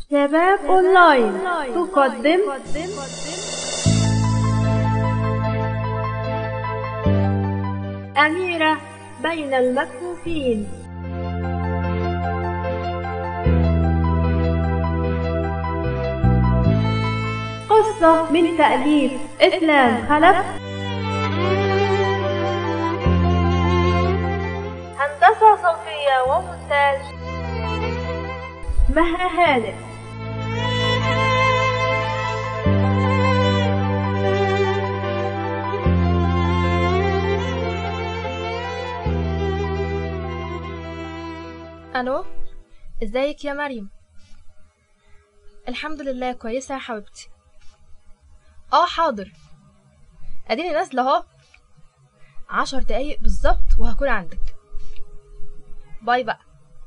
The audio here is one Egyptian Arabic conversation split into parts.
شباب أونلاين تقدم أميرة بين المكفوفين قصة من تأليف إسلام خلف هندسة صوتية ومونتاج مها هانئ الو ازيك يا مريم الحمد لله كويسه يا حبيبتي اه حاضر اديني نازله اهو عشر دقايق بالظبط وهكون عندك باي بقى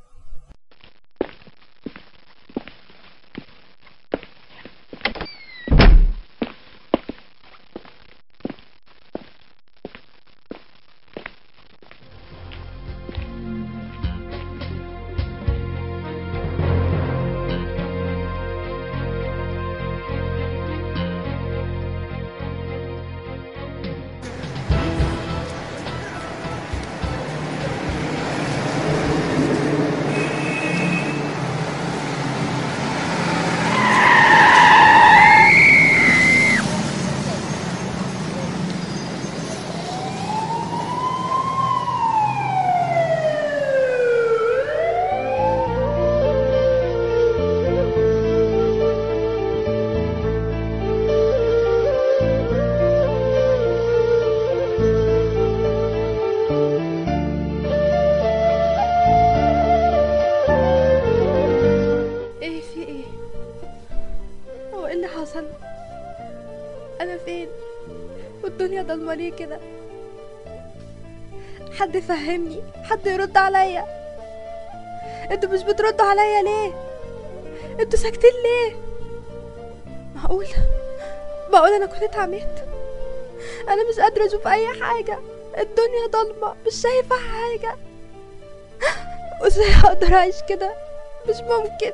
ايه في ايه هو ايه اللي حصل انا فين والدنيا ضلمه ليه كده حد يفهمني حد يرد عليا انتوا مش بتردوا عليا ليه انتوا ساكتين ليه معقول معقول انا كنت اتعميت انا مش قادره اشوف اي حاجه الدنيا ضلمه مش شايفه حاجه وازاي هقدر اعيش كده مش ممكن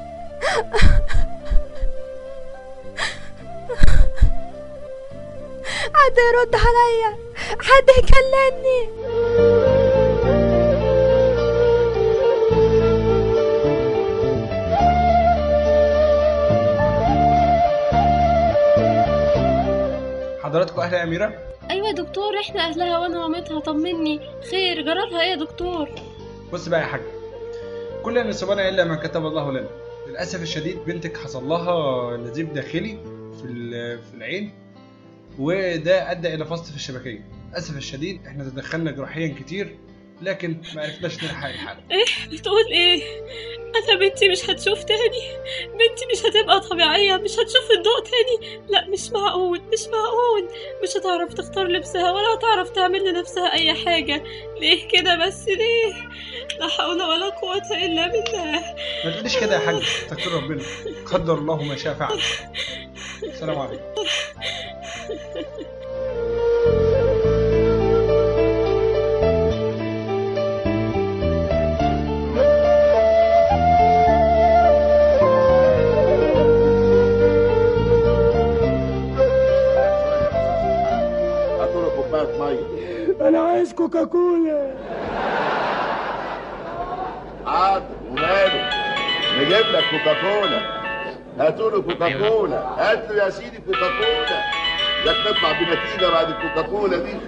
حد يرد عليا حد يكلمني حضراتكم اهلا يا اميره ايوه يا دكتور احنا اهلها وانا مامتها طمني خير جرالها ايه يا دكتور بص بقى يا حاج كلنا نصيبنا الا ما كتب الله لنا للاسف الشديد بنتك حصل لها نزيف داخلي في ال- في العين وده ادى الى فصل في الشبكيه للاسف الشديد احنا تدخلنا جراحيا كتير لكن ما عرفناش نلحق الحاله ايه بتقول ايه انا بنتي مش هتشوف تاني بنتي مش هتبقى طبيعية مش هتشوف الضوء تاني لا مش معقول مش معقول مش هتعرف تختار لبسها ولا هتعرف تعمل لنفسها اي حاجة ليه كده بس ليه لا حول ولا قوة الا بالله ما تقوليش كده يا حاج استغفر ربنا قدر الله ما شاء فعل السلام عليكم هاتوا له كوبايه ميه انا عايز كوكاكولا حاضر وماله نجيب لك كوكاكولا هاتوا له كوكاكولا هات له يا سيدي كوكاكولا ده تطلع بنتيجه بعد الكوكاكولا دي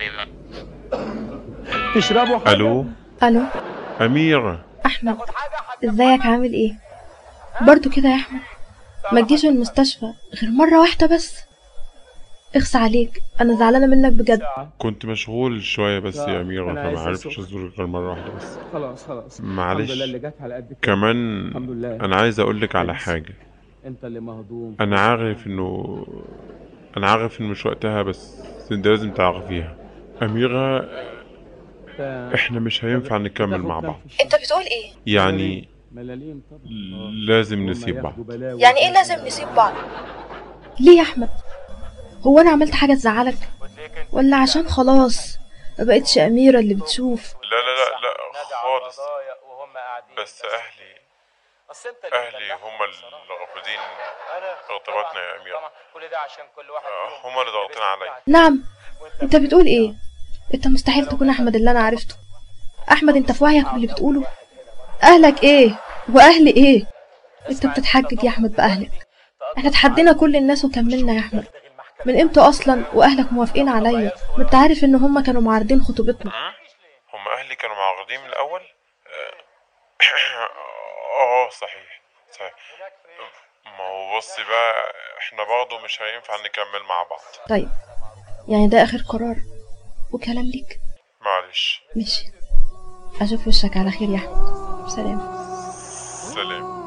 تشربوا حاجه الو الو اميره احمد ازيك عامل ايه برضو كده يا احمد ما تجيش المستشفى غير مره واحده بس اخس عليك انا زعلانه منك بجد كنت مشغول شويه بس لا، يا اميره أنا فما آسف. عرفتش ازورك غير مره واحده بس خلاص خلاص معلش. الحمد لله اللي جت على قد كده كمان الحمد لله. انا عايز اقول لك على كويس. حاجه انت اللي مهضوم انا عارف انه انا عارف ان مش وقتها بس انت لازم تعرفيها اميره انت احنا مش هينفع نكمل تاخد مع كام بعض في الشهر؟ انت بتقول ايه يعني ملاليم طبعا لازم هم نسيب بعض ياخدوا بلاوي يعني ايه لازم نسيب بعض ليه يا احمد هو انا عملت حاجه تزعلك ولا عشان خلاص ما بقتش اميره اللي بتشوف لا لا لا لا خالص بس اهلي اصل انت اللي اهلي مدلعهم هم بصراحة. اللي رافضين انا ارتباطنا طبعاً- يا أميرة. طبعا كل ده عشان كل واحد آه، فيهم هم اللي ضاغطين لبس عليا. بتاعك. نعم وانت انت بتقول ايه انت مستحيل تكون احمد اللي انا عرفته احمد انت في وعيك باللي بتقوله اهلك ايه واهلي ايه انت بتتحجج يا احمد باهلك احنا تحدينا كل الناس وكملنا يا احمد من امتى اصلا واهلك موافقين عليا ما انت عارف ان هما كانوا معارضين خطوبتنا هم اهلي كانوا معارضين من الاول اه آه، صحيح صحيح ما هو بصي بقى احنا برضه مش هينفع نكمل مع بعض طيب يعني ده اخر قرار وكلام ليك معلش ماشي اشوف وشك على خير يا احمد سلام سلام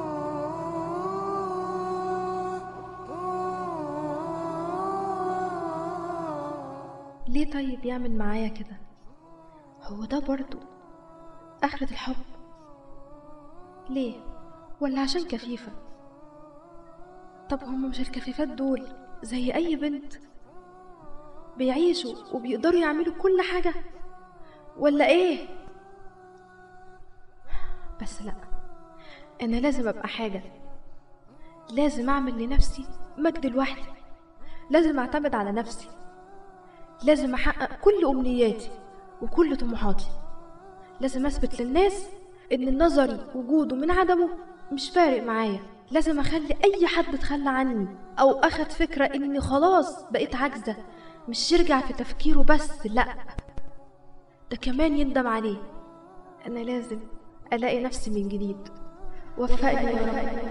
ليه طيب يعمل معايا كده هو ده برضو آخرة الحب ليه ولا عشان كفيفة طب هما مش الكفيفات دول زي أي بنت بيعيشوا وبيقدروا يعملوا كل حاجة ولا إيه بس لأ أنا لازم أبقى حاجة لازم أعمل لنفسي مجد لوحدي لازم أعتمد على نفسي لازم أحقق كل أمنياتي وكل طموحاتي لازم أثبت للناس إن النظري وجوده من عدمه مش فارق معايا لازم أخلي أي حد اتخلى عني أو أخد فكرة إني خلاص بقيت عاجزة مش يرجع في تفكيره بس لأ ده كمان يندم عليه أنا لازم ألاقي نفسي من جديد وفقني يا رب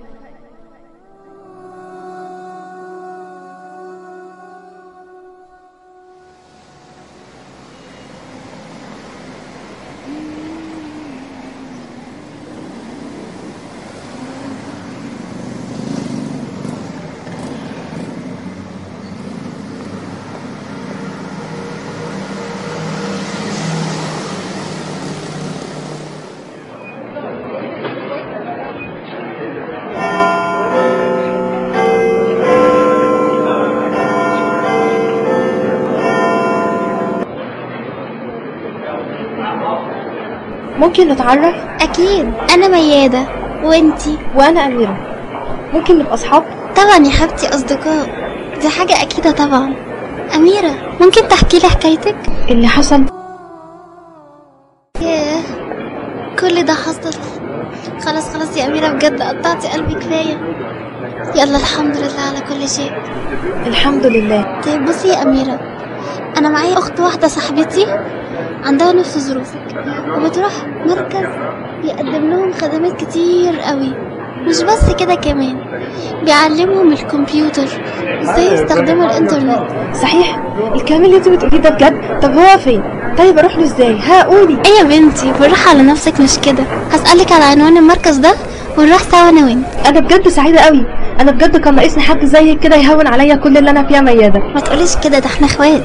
ممكن نتعرف أكيد أنا ميادة وأنتي وأنا أميرة ممكن نبقى أصحاب طبعا يا حبيبتي أصدقاء دي حاجة أكيدة طبعا أميرة ممكن تحكي لي حكايتك؟ اللي حصل ياه كل ده حصل خلاص خلاص يا أميرة بجد قطعتي قلبي كفاية يلا الحمد لله على كل شيء الحمد لله طيب بصي يا أميرة أنا معايا أخت واحدة صاحبتي عندها نفس ظروفك وبتروح مركز بيقدم لهم خدمات كتير قوي مش بس كده كمان بيعلمهم الكمبيوتر ازاي يستخدموا الانترنت صحيح الكلام اللي انت بتقوليه ده بجد طب هو فين طيب اروح له ازاي ها قولي ايه يا بنتي بالراحة على نفسك مش كده هسألك على عنوان المركز ده ونروح سوا انا وانت انا بجد سعيده قوي انا بجد كان ناقصني حد زيك كده يهون عليا كل اللي انا فيه يا مياده ما تقوليش كده ده احنا اخوات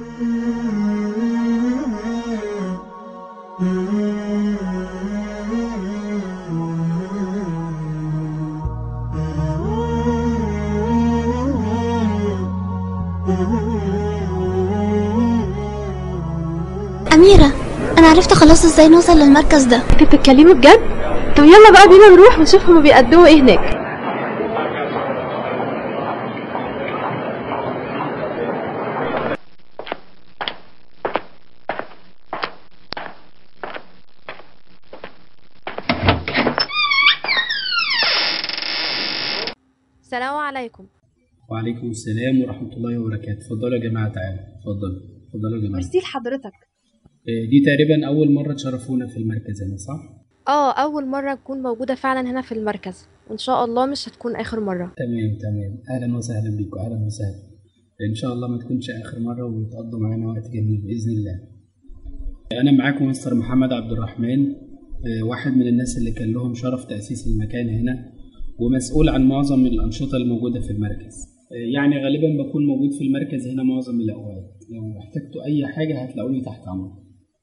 أميرة أنا عرفت خلاص ازاي نوصل للمركز ده انت بتتكلمي بجد طب يلا بقى بينا نروح ونشوف هما بيقدموا ايه هناك السلام عليكم وعليكم السلام ورحمة الله وبركاته اتفضلوا يا جماعة تعالوا اتفضلوا اتفضلوا يا جماعة ميرسي لحضرتك آه، دي تقريبا أول مرة تشرفونا في المركز هنا صح؟ اه اول مره اكون موجوده فعلا هنا في المركز وان شاء الله مش هتكون اخر مره تمام تمام أهلا وسهلا بيكم أهلا وسهلا إن شاء الله ما تكونش آخر مرة وتقضوا معانا وقت جميل بإذن الله أنا معاكم مستر محمد عبد الرحمن آه، واحد من الناس اللي كان لهم شرف تأسيس المكان هنا ومسؤول عن معظم الأنشطة الموجودة في المركز آه، يعني غالبا بكون موجود في المركز هنا معظم الأوقات لو احتجتوا أي حاجة هتلاقوني تحت أمركم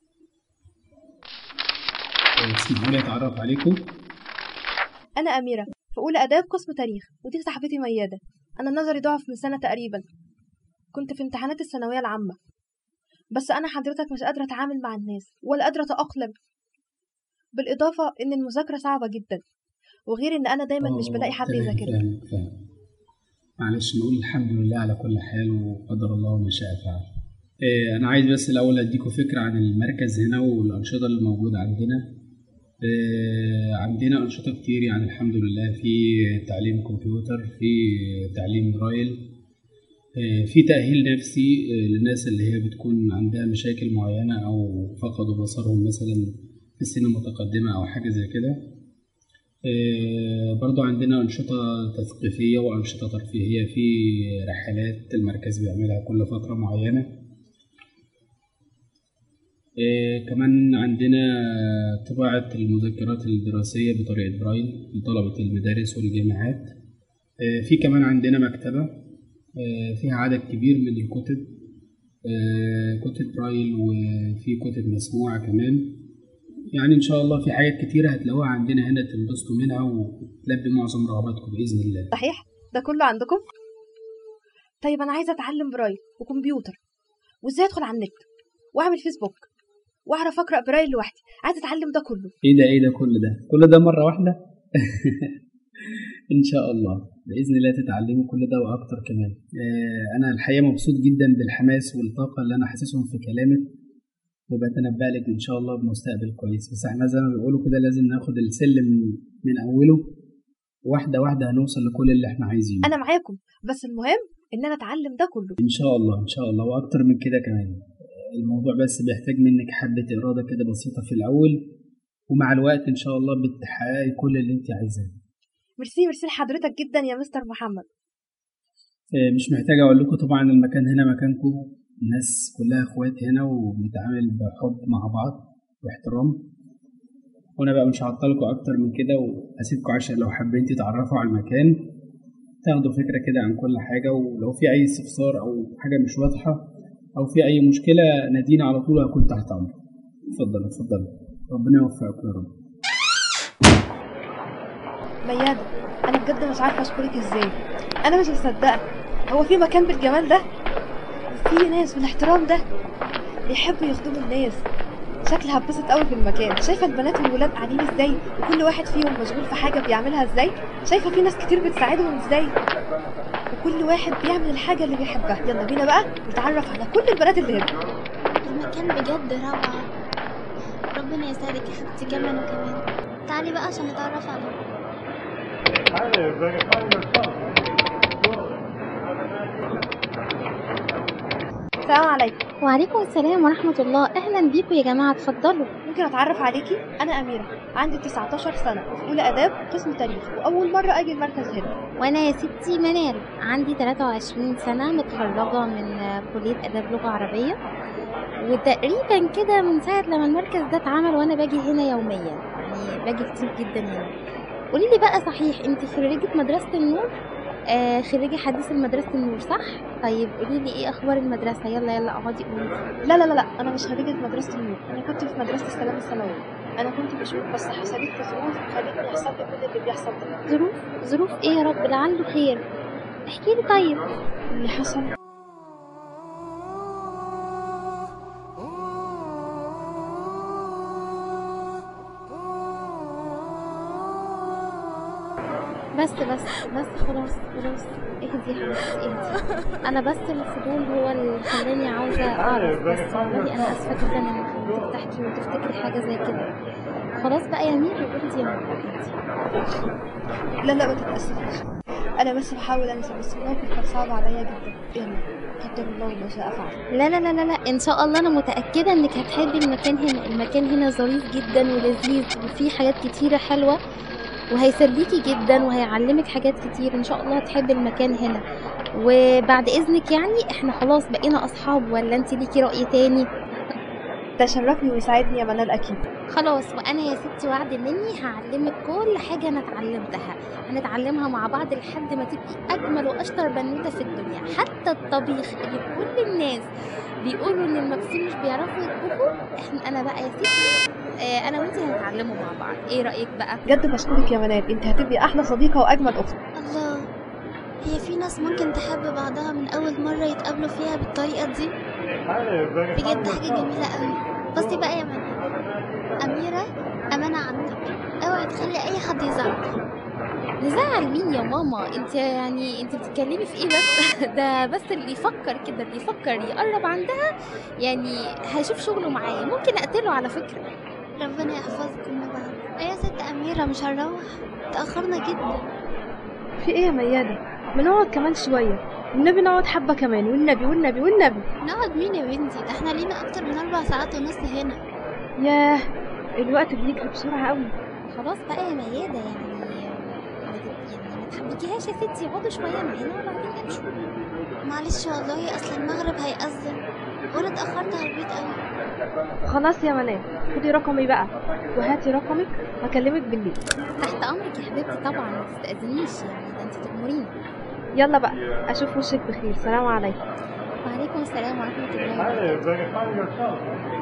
آه، اسمحوا لي أتعرف عليكم انا اميره في اولى اداب قسم تاريخ ودي صاحبتي مياده انا نظري ضعف من سنه تقريبا كنت في امتحانات الثانويه العامه بس انا حضرتك مش قادره اتعامل مع الناس ولا قادره اتاقلم بالاضافه ان المذاكره صعبه جدا وغير ان انا دايما مش بلاقي حد تمام، يذاكر لي فاهمك فاهم معلش نقول الحمد لله على كل حال وقدر الله ما شاء فعل إيه، أنا عايز بس الأول أديكم فكرة عن المركز هنا والأنشطة اللي موجودة عندنا إيه، عندنا أنشطة كتير يعني الحمد لله في تعليم كمبيوتر في تعليم برايل إيه، في تأهيل نفسي إيه، للناس اللي هي بتكون عندها مشاكل معينة أو فقدوا بصرهم مثلا في سن متقدمة أو حاجة زي كده آه، برضو عندنا أنشطة تثقيفية وأنشطة ترفيهية في رحلات المركز بيعملها كل فترة معينة آه، كمان عندنا طباعة المذكرات الدراسية بطريقة برايل لطلبة المدارس والجامعات آه، في كمان عندنا مكتبة آه، فيها عدد كبير من الكتب آه، كتب برايل وفي كتب مسموعة كمان يعني ان شاء الله في حاجات كتيره هتلاقوها عندنا هنا تنبسطوا منها وتلبي معظم رغباتكم باذن الله صحيح ده كله عندكم طيب انا عايزه اتعلم برايل وكمبيوتر وازاي ادخل على النت واعمل فيسبوك واعرف اقرا برايل لوحدي عايزه اتعلم ده كله ايه ده ايه ده كل ده كل ده مره واحده ان شاء الله باذن الله تتعلموا كل ده واكتر كمان آه، انا الحقيقه مبسوط جدا بالحماس والطاقه اللي انا حاسسهم في كلامك وبتنبأ لك ان شاء الله بمستقبل كويس بس احنا زي ما بيقولوا كده لازم ناخد السلم من اوله واحده واحده هنوصل لكل اللي احنا عايزينه انا معاكم بس المهم ان انا اتعلم ده كله ان شاء الله ان شاء الله واكتر من كده كمان الموضوع بس بيحتاج منك حبه اراده كده بسيطه في الاول ومع الوقت ان شاء الله بتحققي كل اللي انت عايزاه ميرسي ميرسي لحضرتك جدا يا مستر محمد آه، مش محتاج اقول لكم طبعا المكان هنا مكانكم الناس كلها اخوات هنا وبنتعامل بحب مع بعض واحترام وانا بقى مش هعطلكم اكتر من كده وهسيبكم عشان لو حابين تتعرفوا على المكان تاخدوا فكره كده عن كل حاجه ولو في اي استفسار او حاجه مش واضحه او في اي مشكله نادينا على طول هكون تحت امرك اتفضل اتفضل ربنا يوفقكم يا رب ميادة انا بجد مش عارفه اشكرك ازاي انا مش مصدقه هو في مكان بالجمال ده وفي ناس بالاحترام ده بيحبوا يخدموا الناس شكلي هتبسط قوي في المكان شايفه البنات والولاد قاعدين ازاي وكل واحد فيهم مشغول في حاجه بيعملها ازاي شايفه في ناس كتير بتساعدهم ازاي وكل واحد بيعمل الحاجه اللي بيحبها يلا بينا بقى نتعرف على كل البنات اللي هنا المكان بجد روعة ربنا يسعدك يا حبيبتي كمان وكمان تعالي بقى عشان نتعرف عليك السلام عليكم وعليكم السلام ورحمة الله أهلا بيكم يا جماعة اتفضلوا ممكن اتعرف عليكي انا اميره عندي 19 سنه وفي اولى اداب قسم تاريخ واول مره اجي المركز هنا وأنا يا ستي منال عندي 23 سنة متخرجة من كلية آداب لغة عربية وتقريبا كده من ساعة لما المركز ده اتعمل وأنا باجي هنا يوميا يعني باجي كتير جدا هنا قولي لي بقى صحيح انت خريجة مدرسة النور آه خريجة حديث المدرسة النور صح؟ طيب قولي لي ايه اخبار المدرسة يلا يلا اقعدي قولي لا لا لا لا انا مش خريجه مدرسه النور انا كنت في مدرسه السلام الثانويه انا كنت بشوف بس حصلت لي ظروف خلتني يحصل لي كل اللي بيحصل ده ظروف ظروف ايه يا رب لعله خير احكي لي طيب اللي حصل بس بس بس خلاص خلاص اهدي يا حبيبتي اهدي انا بس الفضول هو اللي خلاني عاوزه اعرف بس والله انا اسفه جدا ان حضرتك تحكي وتفتكري حاجه زي كده خلاص بقى يا ميرا اهدي يا ميرا اهدي لا لا ما تتاسفيش انا بس بحاول انسى بس الموقف كان صعب عليا جدا يلا قدر الله ما شاء فعل لا لا لا لا لا ان شاء الله انا متاكده انك هتحبي المكان هنا المكان هنا ظريف جدا ولذيذ وفيه حاجات كتيره حلوه وهيسليكي جدا وهيعلمك حاجات كتير ان شاء الله هتحبي المكان هنا وبعد اذنك يعني احنا خلاص بقينا اصحاب ولا انت ليكي راي تاني ده شرفني ويسعدني يا منال اكيد خلاص وانا يا ستي وعد مني هعلمك كل حاجه انا اتعلمتها هنتعلمها مع بعض لحد ما تبقي اجمل واشطر بنوته في الدنيا حتى الطبيخ اللي كل الناس بيقولوا ان المكسيك مش بيعرفوا يطبخوا احنا انا بقى يا ستي آه، انا وانتي هنتعلموا مع بعض ايه رايك بقى بجد بشكرك يا منال انت هتبقي احلى صديقه واجمل اخت الله هي في ناس ممكن تحب بعضها من اول مره يتقابلوا فيها بالطريقه دي بجد حاجه جميله قوي بصي بقى يا منال اميره امانه عندك اوعي تخلي اي حد يزعل نزعل مين يا ماما انت يعني انت بتتكلمي في ايه بس ده بس اللي يفكر كده اللي يفكر يقرب عندها يعني هيشوف شغله معايا ممكن اقتله على فكرة ربنا يحفظكم لبعض يا ست اميره مش هنروح تاخرنا جدا في ايه يا ميادة ما نقعد كمان شوية والنبي نقعد حبة كمان والنبي والنبي والنبي نقعد مين يا بنتي ده احنا لينا اكتر من اربع ساعات ونص هنا ياه الوقت بيجري بسرعة قوي خلاص بقى يا ميادة يعني ما تت- يعني ما تحبكيهاش يا ستي اقعدوا شوية معانا وبعدين امشوا معلش والله اصل المغرب هيأذن وانا اتأخرت على البيت قوي خلاص يا منال خدي رقمي بقى وهاتي رقمك هكلمك بالليل تحت امرك يا حبيبتي طبعا ما تستأذنيش يعني ده انت تأمريني يلا بقى اشوف وشك بخير سلام عليكم وعليكم السلام ورحمة الله وبركاته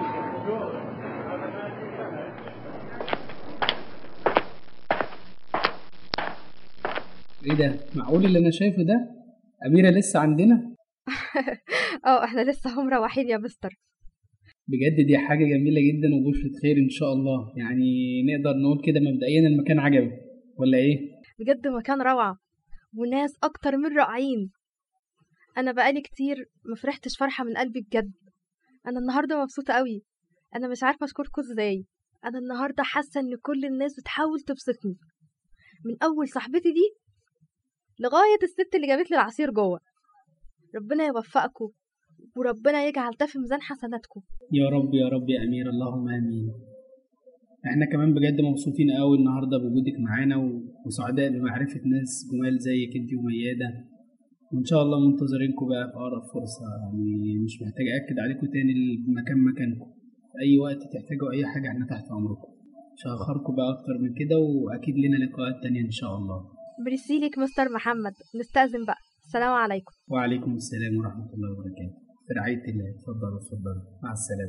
ايه ده معقول اللي انا شايفه ده اميره لسه عندنا اه احنا لسه هم مروحين يا مستر بجد دي حاجه جميله جدا وبشرة خير ان شاء الله يعني نقدر نقول كده مبدئيا المكان عجبك ولا ايه بجد مكان روعة وناس أكتر من رائعين أنا بقالي كتير ما فرحتش فرحة من قلبي بجد أنا النهاردة مبسوطة قوي أنا مش عارفة أشكركم إزاي أنا النهاردة حاسة إن كل الناس بتحاول تبسطني من أول صاحبتي دي لغاية الست اللي جابت لي العصير جوه ربنا يوفقكم وربنا يجعل ده في ميزان حسناتكم يا رب يا رب يا امير اللهم امين احنا كمان بجد مبسوطين قوي النهارده بوجودك معانا و- وسعداء بمعرفه ناس جمال زيك انت ومياده وان شاء الله منتظرينكم بقى في اقرب فرصه يعني مش محتاج اكد عليكم تاني المكان مكانكم في اي وقت تحتاجوا اي حاجه احنا تحت امركم مش هاخركم بقى اكتر من كده واكيد لنا لقاءات تانية ان شاء الله برسي لك مستر محمد نستأذن بقى السلام عليكم وعليكم السلام ورحمه الله وبركاته في رعايه الله اتفضلوا اتفضلوا مع السلامه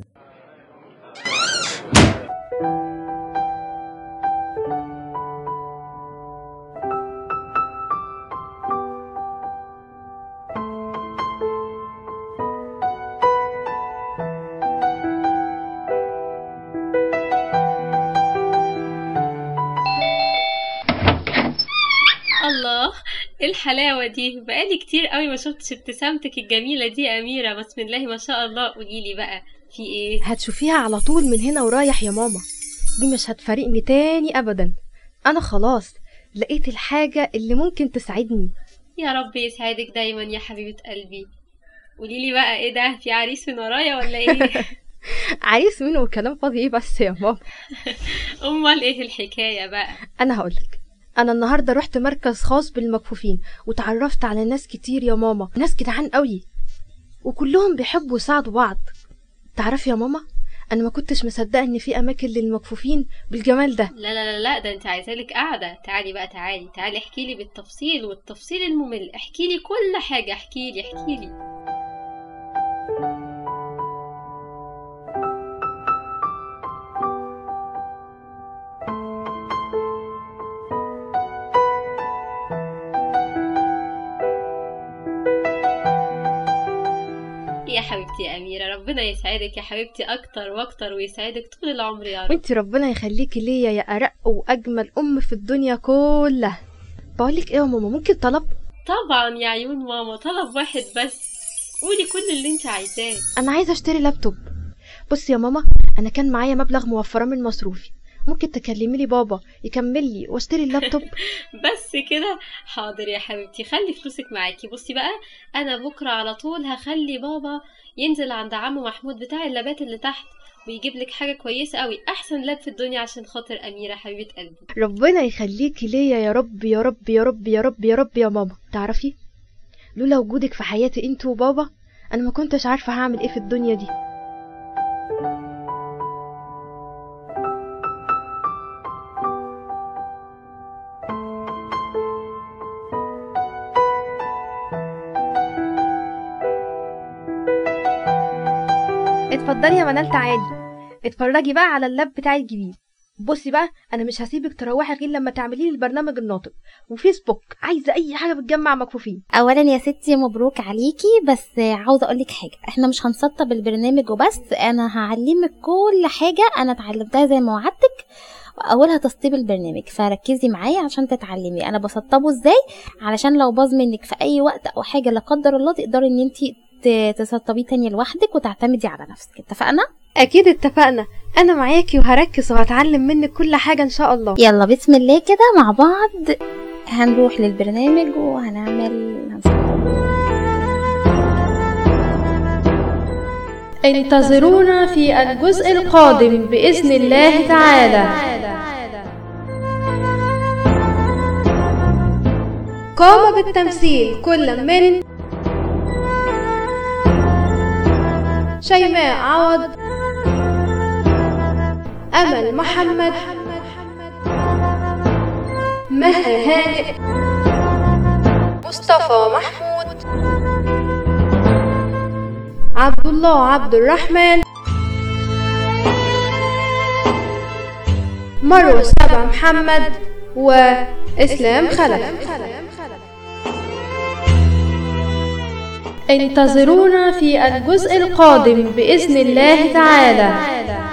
الله ايه الحلاوة دي بقالي كتير قوي ما شفتش ابتسامتك الجميلة دي يا أميرة بسم الله ما شاء الله قوليلي بقى في ايه هتشوفيها على طول من هنا ورايح يا ماما دي مش هتفارقني تاني ابدا انا خلاص لقيت الحاجة اللي ممكن تسعدني يا رب يسعدك دايما يا حبيبة قلبي قوليلي بقى ايه ده في عريس من ورايا ولا ايه عريس مين وكلام فاضي ايه بس يا ماما امال ايه الحكاية بقى انا هقولك انا النهارده رحت مركز خاص بالمكفوفين وتعرفت على ناس كتير يا ماما ناس جدعان قوي وكلهم بيحبوا يساعدوا بعض تعرفي يا ماما انا ما كنتش مصدقه ان في اماكن للمكفوفين بالجمال ده لا لا لا لا ده انت عايزالك قاعدة تعالي بقى تعالي تعالي احكي لي بالتفصيل والتفصيل الممل احكي لي كل حاجة احكي لي احكي لي يا حبيبتي يا أميرة ربنا يسعدك يا حبيبتي أكتر وأكتر ويسعدك طول العمر يا رب وانتي ربنا يخليكي ليا يا ارق واجمل ام في الدنيا كلها بقولك ايه يا ماما ممكن طلب طبعا يا عيون ماما طلب واحد بس قولي كل اللي انت عايزاه انا عايزه اشتري لابتوب بصي يا ماما انا كان معايا مبلغ موفره من مصروفي ممكن تكلمي لي بابا يكمل لي واشتري اللابتوب بس كده حاضر يا حبيبتي خلي فلوسك معاكي بصي بقى انا بكره على طول هخلي بابا ينزل عند عمو محمود بتاع اللابات اللي تحت ويجيب لك حاجه كويسه قوي احسن لاب في الدنيا عشان خاطر اميره حبيبه قلبي ربنا يخليكي ليا يا رب يا رب يا رب يا رب يا رب يا ماما تعرفي لولا وجودك في حياتي انت وبابا انا ما كنتش عارفه هعمل ايه في الدنيا دي اتفضلي يا منال تعالي اتفرجي بقى على اللاب بتاعي الجديد بصي بقى انا مش هسيبك تروحي غير لما تعملي لي البرنامج الناطق وفيسبوك عايزه اي حاجه بتجمع مكفوفين اولا يا ستي مبروك عليكي بس عاوزه اقولك حاجه احنا مش هنسطب البرنامج وبس انا هعلمك كل حاجه انا اتعلمتها زي ما وعدتك واولها تسطيب البرنامج فركزي معايا عشان تتعلمي انا بسطبه ازاي علشان لو باظ منك في اي وقت او حاجه لا قدر الله تقدري ان انت تسطبيه تاني لوحدك وتعتمدي على نفسك اتفقنا اكيد اتفقنا انا معاكي وهركز وهتعلم منك كل حاجه ان شاء الله يلا بسم الله كده مع بعض هنروح للبرنامج وهنعمل انتظرونا في الجزء القادم بإذن الله تعالى قام بالتمثيل كل من شيماء عوض أمل محمد مها هانئ مصطفى محمود عبد الله عبد الرحمن مروة سبع محمد وإسلام خلف انتظرونا في الجزء القادم بإذن الله تعالى